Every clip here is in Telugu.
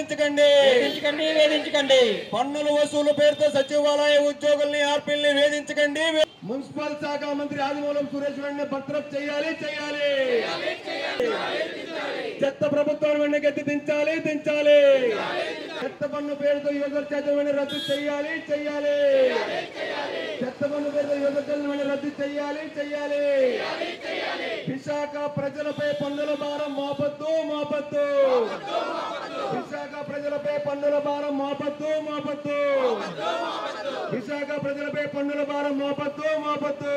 వేధించకండి వేధించకండి వేధించకండి పన్నుల వసూలు పేరుతో సచివాలయ ఉద్యోగుల్ని ఆర్పీల్ని వేధించకండి మున్సిపల్ శాఖ మంత్రి ఆదిమూలం సురేష్ వెంటనే బర్తరఫ్ చేయాలి చేయాలి చెత్త ప్రభుత్వం వెంటనే గట్టి దించాలి దించాలి చెత్త పన్ను పేరుతో యువకుల చేత వెంటనే రద్దు చేయాలి చేయాలి చెత్త పన్ను పేరుతో యువకుల చేత వెంటనే రద్దు చేయాలి చేయాలి విశాఖ ప్రజలపై పన్నుల భారం మోపద్దు మోపద్దు విశాఖ ప్రజలపై పన్నుల భారం మోపద్దు మోపద్దు విశాఖ ప్రజలపై పన్నుల భారం మోపద్దు మోపద్దు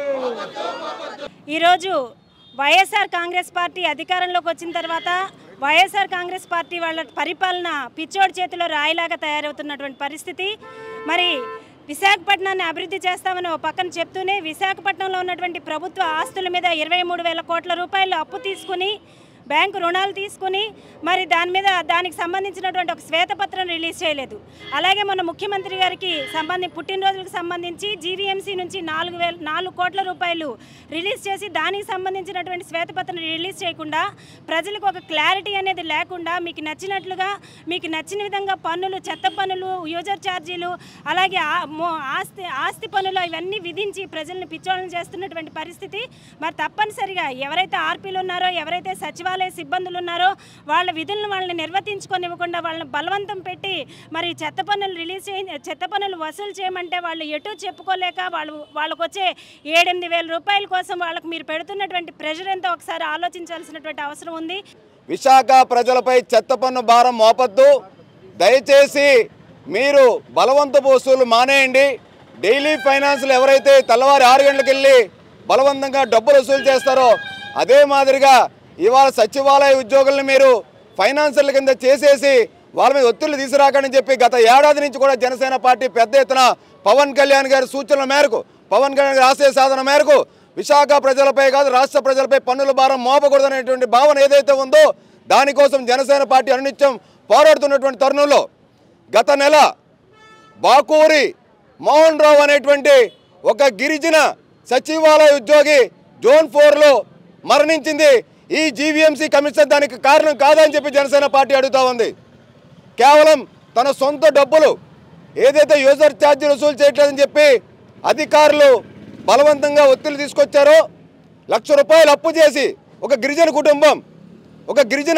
ఈరోజు వైఎస్ఆర్ కాంగ్రెస్ పార్టీ అధికారంలోకి వచ్చిన తర్వాత వైఎస్ఆర్ కాంగ్రెస్ పార్టీ వాళ్ళ పరిపాలన పిచ్చోడి చేతిలో రాయిలాగా తయారవుతున్నటువంటి పరిస్థితి మరి విశాఖపట్నాన్ని అభివృద్ధి చేస్తామని ఓ పక్కన చెప్తూనే విశాఖపట్నంలో ఉన్నటువంటి ప్రభుత్వ ఆస్తుల మీద ఇరవై మూడు వేల కోట్ల రూపాయలు అప్పు తీసుకుని బ్యాంకు రుణాలు తీసుకుని మరి దాని మీద దానికి సంబంధించినటువంటి ఒక శ్వేతపత్రం రిలీజ్ చేయలేదు అలాగే మన ముఖ్యమంత్రి గారికి సంబంధి పుట్టినరోజులకు సంబంధించి జీవీఎంసీ నుంచి నాలుగు వేల నాలుగు కోట్ల రూపాయలు రిలీజ్ చేసి దానికి సంబంధించినటువంటి శ్వేతపత్రం రిలీజ్ చేయకుండా ప్రజలకు ఒక క్లారిటీ అనేది లేకుండా మీకు నచ్చినట్లుగా మీకు నచ్చిన విధంగా పన్నులు చెత్త పన్నులు యూజర్ ఛార్జీలు అలాగే ఆ- మో- ఆస్తి ఆస్తి పన్నులు ఇవన్నీ విధించి ప్రజల్ని పిచ్చోళ్ళని చేస్తున్నటువంటి పరిస్థితి మరి తప్పనిసరిగా ఎవరైతే ఆర్పీలు ఉన్నారో ఎవరైతే సచివాలయ సిబ్బందులు ఉన్నారో వాళ్ళ విధులను వాళ్ళని నిర్వర్తించుకొనివ్వకుండా వాళ్ళని బలవంతం పెట్టి మరి చెత్త పన్నులు రిలీజ్ చేయ చెత్త పన్నులు వసూలు చేయమంటే వాళ్ళు ఎటు చెప్పుకోలేక వాళ్ళు వాళ్ళకు వచ్చే ఏడెనిమిది వేల రూపాయల కోసం వాళ్ళకు మీరు పెడుతున్నటువంటి ప్రెషర్ ఎంతో ఒకసారి ఆలోచించాల్సినటువంటి అవసరం ఉంది విశాఖ ప్రజలపై చెత్త పన్ను భారం మోపద్దు దయచేసి మీరు బలవంతపు వసూలు మానేయండి డైలీ ఫైనాన్స్లు ఎవరైతే తెల్లవారి ఆరు గంటలకు వెళ్ళి బలవంతంగా డబ్బులు వసూలు చేస్తారో అదే మాదిరిగా ఇవాళ సచివాలయ ఉద్యోగుల్ని మీరు ఫైనాన్షియల్ కింద చేసేసి వాళ్ళ మీద ఒత్తిళ్లు తీసుకురాకని చెప్పి గత ఏడాది నుంచి కూడా జనసేన పార్టీ పెద్ద ఎత్తున పవన్ కళ్యాణ్ గారి సూచనల మేరకు పవన్ కళ్యాణ్ గారి ఆశయ సాధన మేరకు విశాఖ ప్రజలపై కాదు రాష్ట్ర ప్రజలపై పన్నుల భారం మోపకూడదనేటువంటి భావన ఏదైతే ఉందో దానికోసం జనసేన పార్టీ అనునిత్యం పోరాడుతున్నటువంటి తరుణంలో గత నెల బాకూరి మోహన్ రావు అనేటువంటి ఒక గిరిజన సచివాలయ ఉద్యోగి జోన్ ఫోర్లో మరణించింది ఈ జీవీఎంసీ కమిషన్ దానికి కారణం కాదని చెప్పి జనసేన పార్టీ అడుగుతా ఉంది కేవలం తన సొంత డబ్బులు ఏదైతే యూజర్ ఛార్జీలు వసూలు చేయట్లేదని చెప్పి అధికారులు బలవంతంగా ఒత్తిడి తీసుకొచ్చారో లక్ష రూపాయలు అప్పు చేసి ఒక గిరిజన కుటుంబం ఒక గిరిజన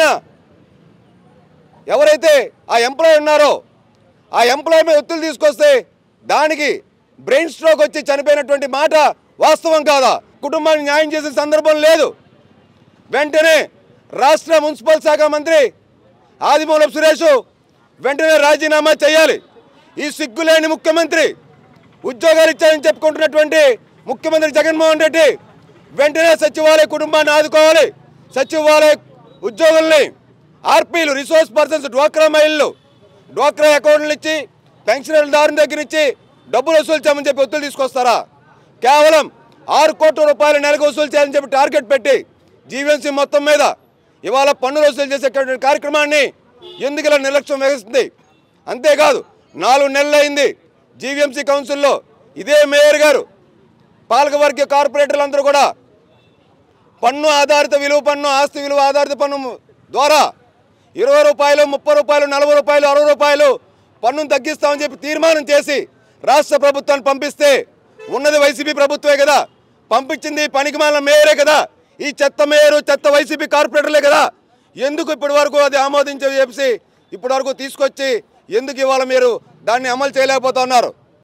ఎవరైతే ఆ ఎంప్లాయ్ ఉన్నారో ఆ ఎంప్లాయ్ మీద ఒత్తిడి తీసుకొస్తే దానికి బ్రెయిన్ స్ట్రోక్ వచ్చి చనిపోయినటువంటి మాట వాస్తవం కాదా కుటుంబానికి న్యాయం చేసే సందర్భం లేదు వెంటనే రాష్ట్ర మున్సిపల్ శాఖ మంత్రి ఆదిమూలపు సురేష్ వెంటనే రాజీనామా చేయాలి ఈ సిగ్గులేని ముఖ్యమంత్రి ఉద్యోగాలు ఇచ్చారని చెప్పుకుంటున్నటువంటి ముఖ్యమంత్రి జగన్మోహన్ రెడ్డి వెంటనే సచివాలయ కుటుంబాన్ని ఆదుకోవాలి సచివాలయ ఉద్యోగుల్ని ఆర్పీలు రిసోర్స్ పర్సన్స్ డ్వాక్రా మహిళలు డ్వాక్రా అకౌంట్లు ఇచ్చి పెన్షనర్దారుని దగ్గర ఇచ్చి డబ్బులు వసూలు చేయమని చెప్పి ఒత్తిడి తీసుకొస్తారా కేవలం ఆరు కోట్ల రూపాయలు నెలకు వసూలు చేయాలని చెప్పి టార్గెట్ పెట్టి జీవీఎంసీ మొత్తం మీద ఇవాళ పన్నులు వసూలు చేసేటువంటి కార్యక్రమాన్ని ఎందుకు ఇలా నిర్లక్ష్యం వహిస్తుంది అంతేకాదు నాలుగు నెలలు అయింది జీవీఎంసీ కౌన్సిల్లో ఇదే మేయర్ గారు పాలకవర్గ కార్పొరేటర్లు అందరూ కూడా పన్ను ఆధారిత విలువ పన్ను ఆస్తి విలువ ఆధారిత పన్ను ద్వారా ఇరవై రూపాయలు ముప్పై రూపాయలు నలభై రూపాయలు అరవై రూపాయలు పన్నును తగ్గిస్తామని చెప్పి తీర్మానం చేసి రాష్ట్ర ప్రభుత్వాన్ని పంపిస్తే ఉన్నది వైసీపీ ప్రభుత్వమే కదా పంపించింది పనికిమాలిన మేయరే కదా ఈ చెత్త మేయరు చెత్త వైసీపీ కార్పొరేటర్లే కదా ఎందుకు ఇప్పటి వరకు అది ఆమోదించే చెప్పి ఇప్పటి వరకు తీసుకొచ్చి ఎందుకు ఇవాళ మీరు దాన్ని అమలు చేయలేకపోతున్నారు